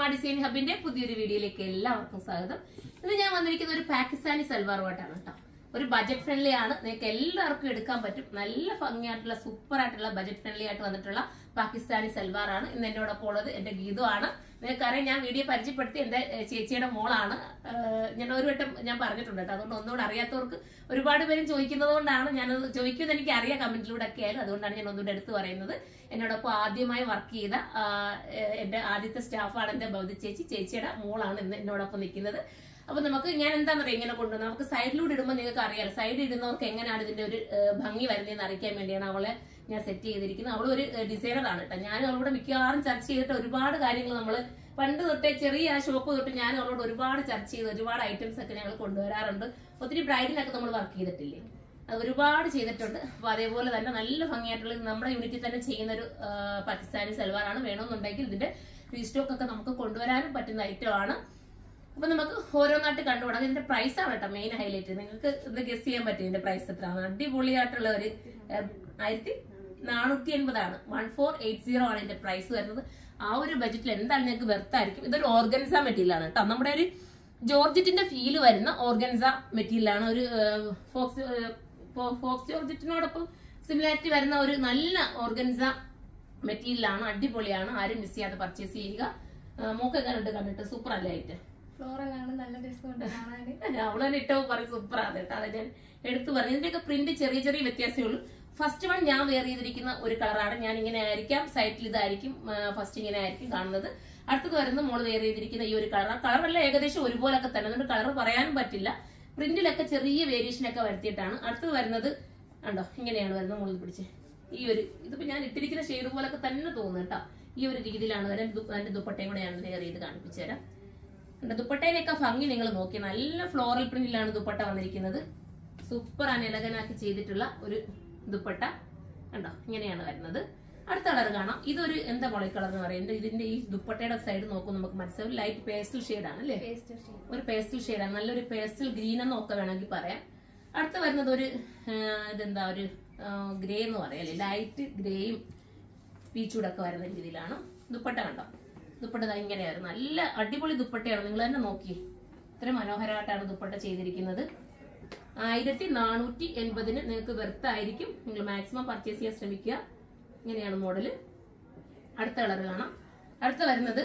സുറുമ design ഹബിന്റെ പുതിയൊരു വീഡിയോയിലേക്ക് എല്ലാവർക്കും സ്വാഗതം ഇന്ന് ഞാൻ വന്നിരിക്കുന്ന ഒരു പാകിസ്ഥാനി സൽവാർ കോട്ടാണ് കേട്ടോ ഒരു ബജറ്റ് ഫ്രണ്ട്ലി ആണ് നിങ്ങൾക്ക് എല്ലാവർക്കും എടുക്കാൻ പറ്റും നല്ല ഭംഗിയായിട്ടുള്ള സൂപ്പർ ആയിട്ടുള്ള ബജറ്റ് ഫ്രണ്ട്ലി ആയിട്ട് വന്നിട്ടുള്ള പാകിസ്ഥാനി സൽവാർ ആണ് ഇന്ന് എന്നോടൊപ്പം ഉള്ളത് എന്റെ ഗീതു ആണ് നിങ്ങൾക്കറിയാം ഞാൻ വീഡിയോ പരിചയപ്പെടുത്തി എന്റെ ഏഹ്, ചേച്ചിയുടെ മോളാണ് ഏഹ്, ഞാൻ ഒരു വട്ടം ഞാൻ പറഞ്ഞിട്ടുണ്ട് കേട്ടോ അതുകൊണ്ട് ഒന്നുകൂടെ അറിയാത്തവർക്ക് ഒരുപാട് പേരും ചോദിക്കുന്നത് കൊണ്ടാണ് ഞാനത് ചോദിക്കുന്നത് എനിക്ക് അറിയാം കമന്റിലൂടെ ഒക്കെ ആയാലും അതുകൊണ്ടാണ് ഞാൻ ഒന്നുകൂടെ എടുത്തു പറയുന്നത് എന്നോടൊപ്പം ആദ്യമായി വർക്ക് ചെയ്ത ആ, ഏഹ്, എന്റെ ആദ്യത്തെ സ്റ്റാഫാണ് എന്റെ ഭൗതി ചേച്ചി ചേച്ചിയുടെ മോളാണ് ഇന്ന് എന്നോടൊപ്പം നിൽക്കുന്നത് അപ്പൊ നമുക്ക് ഞാൻ എന്താണെന്നറിയാം ഇങ്ങനെ കൊണ്ടുവന്നത് നമുക്ക് സൈഡിലൂടെ ഇടുമ്പോൾ നിങ്ങൾക്ക് അറിയാലോ സൈഡിൽ ഇടുന്നവർക്ക് എങ്ങനെയാണ് ഇതിന്റെ ഒരു ഏഹ്, ഭംഗി വരുന്നതെന്ന് അറിയിക്കാൻ വേണ്ടിയാണ് അവളെ ഞാൻ സെറ്റ് ചെയ്തിരിക്കുന്നത് അവൾ ഒരു ഡിസൈനർ ആണ് കേട്ടോ ഞാൻ അവളോട് മിക്കവാറും ചർച്ച ചെയ്തിട്ട് ഒരുപാട് കാര്യങ്ങൾ നമ്മൾ പണ്ട് തൊട്ടേ ചെറിയ ആ ഷോപ്പ് തൊട്ട് ഞാൻ അവളോട് ഒരുപാട് ചർച്ച ചെയ്ത് ഒരുപാട് ഐറ്റംസ് ഒക്കെ ഞങ്ങൾ കൊണ്ടുവരാറുണ്ട് ഒത്തിരി ബ്രൈഡിനൊക്കെ നമ്മൾ വർക്ക് ചെയ്തിട്ടില്ലേ അത് ഒരുപാട് ചെയ്തിട്ടുണ്ട് അപ്പൊ അതേപോലെ തന്നെ നല്ല ഭംഗിയായിട്ടുള്ള ഇത് നമ്മുടെ യൂണിറ്റിൽ തന്നെ ചെയ്യുന്ന ഒരു ആ, പാകിസ്ഥാനി സൽവാറാണ് വേണമെന്നുണ്ടെങ്കിൽ ഇതിന്റെ റീസ്റ്റോക്ക് ഒക്കെ നമുക്ക് കൊണ്ടുവരാനും പറ്റുന്ന ഐറ്റം ആണ് അപ്പൊ നമുക്ക് ഓരോന്നായിട്ട് കണ്ടുപോകണം ഇതിന്റെ പ്രൈസ് ആണ് കേട്ടോ മെയിൻ ഹൈലൈറ്റ് നിങ്ങൾക്ക് ഇത് ഗസ് ചെയ്യാൻ പറ്റും ഇതിന്റെ പ്രൈസ് എത്രയാണ് അടിപൊളിയായിട്ടുള്ള ഒരു ഏഹ്, ആയിരത്തി നാനൂറ്റി എൺപതാണ് വൺ ഫോർ എയ്റ്റ് സീറോ ആണ് ഇതിന്റെ പ്രൈസ് വരുന്നത് ആ ഒരു ബജറ്റിൽ എന്തായാലും നിങ്ങൾക്ക് വെർത്ത് ആയിരിക്കും ഇതൊരു ഓർഗൻസ മെറ്റീരിയൽ ആണ് കേട്ടോ നമ്മുടെ ഒരു ജോർജറ്റിന്റെ ഫീല് വരുന്ന ഓർഗൻസ മെറ്റീരിയൽ ആണ് ഒരു ഏഹ്, ഫോക്സ് ഏഹ്, ഫോ- ഫോക്സ് ജോർജറ്റിനോടൊപ്പം സിമിലാരിറ്റി വരുന്ന ഒരു നല്ല ഓർഗൻസ മെറ്റീരിയൽ ആണ് അടിപൊളിയാണ് ആരും മിസ് ചെയ്യാതെ പർച്ചേസ് ചെയ്യുക ഏഹ്, മൂക്കൊക്കെ കണ്ടിട്ട് കണ്ടിട്ട് സൂപ്പർ അല്ലേ ആയിട്ട് ഫ്ലോറലാണ് നല്ല രസമുണ്ട് കാണാന് അവളെ തന്നെ ഇട്ടവും പറയും സൂപ്പറാണ് കേട്ടോ അത് ഞാൻ എടുത്തു പറഞ്ഞു ഇതിന്റെയൊക്കെ പ്രിന്റ് ചെറിയ ചെറിയ വ്യത്യാസമേ ഉള്ളൂ ഫസ്റ്റ് വൺ ഞാൻ വെയർ ചെയ്തിരിക്കുന്ന ഒരു കളറാണ് ഞാൻ ഇങ്ങനെ ആയിരിക്കാം സൈറ്റിൽ ഇതായിരിക്കും ഫസ്റ്റ് ഇങ്ങനെ ആയിരിക്കും കാണുന്നത് അടുത്തത് വരുന്ന മോള് വെയർ ചെയ്തിരിക്കുന്ന ഈ ഒരു കളർ ആ കളറെല്ലാം ഏകദേശം ഒരുപോലൊക്കെ തന്നെ അതുകൊണ്ട് കളർ പറയാനും പറ്റില്ല പ്രിന്റിലൊക്കെ ചെറിയ വേരിയേഷൻ ഒക്കെ വരുത്തിയിട്ടാണ് അടുത്തത് വരുന്നത് ഉണ്ടോ ഇങ്ങനെയാണ് വരുന്നത് മുകളിൽ പിടിച്ച് ഈ ഒരു ഇതിപ്പോ ഞാൻ ഇട്ടിരിക്കുന്ന ഷെയ്ഡ് പോലൊക്കെ തന്നെ തോന്നുന്നു കേട്ടോ ഈ ഒരു രീതിയിലാണ് വരുന്നത് അതിന്റെ ദുപ്പട്ടയും കൂടെ ഞാൻ വെയർ ചെയ്ത് കാണിപ്പിച്ചു തരാം ഉണ്ട്. ദുപ്പട്ടേനെയൊക്കെ ഭംഗി നിങ്ങൾ നോക്കി നല്ല ഫ്ലോറൽ പ്രിന്റിലാണ് ദുപ്പട്ട വന്നിരിക്കുന്നത് സൂപ്പർ ആണ് ഇലകനാക്കി ചെയ്തിട്ടുള്ള ഒരു ദുപ്പട്ട കണ്ടോ ഇങ്ങനെയാണ് വരുന്നത് അടുത്ത കളർ കാണാം ഇതൊരു എന്താ മുളി കളർ എന്ന് പറയുന്നത് ഇതിന്റെ ഈ ദുപ്പട്ടയുടെ സൈഡ് നോക്കും നമുക്ക് മനസ്സിലാവും ലൈറ്റ് പേസ്റ്റൽ ഷെയ്ഡാണ് അല്ലേ പേസ്റ്റ് ഒരു പേസ്റ്റൽ ഷെയ്ഡാണ് നല്ലൊരു പേസ്റ്റൽ ഗ്രീൻ എന്നൊക്കെ വേണമെങ്കിൽ പറയാം അടുത്ത വരുന്നത് ഒരു ആ, ഇതെന്താ ഒരു ഗ്രേ എന്ന് പറയാം അല്ലേ ലൈറ്റ് ഗ്രേയും പീച്ചൂടൊക്കെ വരുന്ന രീതിയിലാണ് ദുപ്പട്ട കണ്ടോ ദുപ്പട്ട ദാ ഇങ്ങനെയായിരുന്നു നല്ല അടിപൊളി ദുപ്പട്ടയാണ് നിങ്ങൾ തന്നെ നോക്കി ഇത്ര മനോഹരമായിട്ടാണ് ദുപ്പട്ട ചെയ്തിരിക്കുന്നത് ആയിരത്തി നാനൂറ്റി എൺപതിന് നിങ്ങൾക്ക് വെർത്തായിരിക്കും നിങ്ങൾ മാക്സിമം പർച്ചേസ് ചെയ്യാൻ ശ്രമിക്കുക ഇങ്ങനെയാണ് മോഡല് അടുത്ത കളർ കാണാം അടുത്ത വരുന്നത്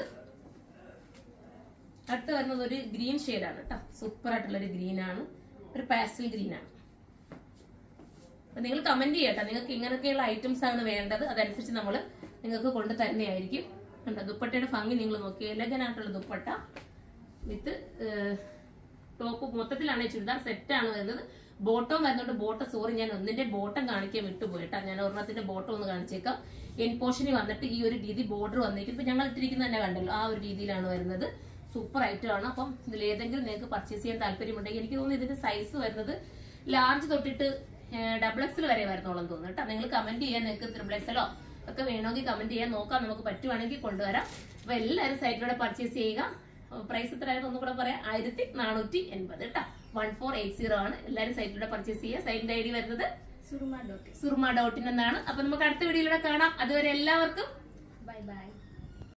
അടുത്ത വരുന്നത് ഒരു ഗ്രീൻ ഷെയ്ഡാണ് കേട്ടോ സൂപ്പർ ആയിട്ടുള്ള ഒരു ഗ്രീൻ ആണ് ഒരു പാസ്റ്റൽ ഗ്രീൻ ആണ് അപ്പൊ നിങ്ങൾ കമന്റ് ചെയ്യട്ടോ നിങ്ങൾക്ക് ഇങ്ങനെയൊക്കെയുള്ള ഐറ്റംസ് ആണ് വേണ്ടത് അതനുസരിച്ച് നമ്മൾ നിങ്ങൾക്ക് കൊണ്ട് തരുന്നതായിരിക്കും കണ്ടോ ദുപ്പട്ടയുടെ ഭംഗി നിങ്ങൾ നോക്കി എലഗനായിട്ടുള്ള ദുപ്പട്ട വിത്ത് ടോപ്പ് മൊത്തത്തിലാണ് ഈ ചുരിദാർ സെറ്റ് ആണ് വരുന്നത് ബോട്ടം വരുന്നുണ്ട് ബോട്ടം സോറി ഞാൻ ഒന്നിന്റെ ബോട്ടം കാണിക്കാൻ വിട്ടുപോയിട്ടാ ഞാൻ ഒരെണ്ണത്തിന്റെ ബോട്ടം ഒന്ന് കാണിച്ചേക്കാം എൻ പോർഷനിൽ വന്നിട്ട് ഈ ഒരു രീതി ബോർഡർ വന്നിരിക്കും ഇപ്പൊ ഞങ്ങൾ ഇട്ടിരിക്കുന്നത് തന്നെ കണ്ടല്ലോ ആ ഒരു രീതിയിലാണ് വരുന്നത് സൂപ്പർ ഐറ്റം ആണ് അപ്പം ഇതിൽ ഏതെങ്കിലും നിങ്ങൾക്ക് പർച്ചേസ് ചെയ്യാൻ താല്പര്യമുണ്ടെങ്കിൽ എനിക്ക് തോന്നുന്നു ഇതിന്റെ സൈസ് വരുന്നത് ലാർജ് തൊട്ടിട്ട് ഡബിൾ എക്സൽ വരെ വരുന്നോളം തോന്നുന്നു കേട്ടോ നിങ്ങൾ കമന്റ് ചെയ്യാൻ നിങ്ങൾക്ക് ത്രിബിൾ എക്സലോ ഒക്കെ വേണമെങ്കിൽ കമന്റ് ചെയ്യാൻ നോക്കാം നമുക്ക് പറ്റുവാണെങ്കിൽ കൊണ്ടുവരാം അപ്പൊ എല്ലാവരും സൈറ്റിലൂടെ പർച്ചേസ് ചെയ്യുക പ്രൈസ് എത്രയായിരുന്നു ഒന്നും കൂടെ പറയാം ആയിരത്തി നാനൂറ്റി എൺപത് കേട്ടോ വൺ ഫോർ എയ്റ്റ് സീറോ ആണ് എല്ലാവരും സൈറ്റിലൂടെ പർച്ചേസ് ചെയ്യുക സൈറ്റിന്റെ ഐ ഡി വരുന്നത് Suruma dot Surma dot in എന്നാണ് അപ്പൊ നമുക്ക് അടുത്ത വീഡിയോയിലൂടെ കാണാം അതുവരെ എല്ലാവർക്കും ബൈ ബൈ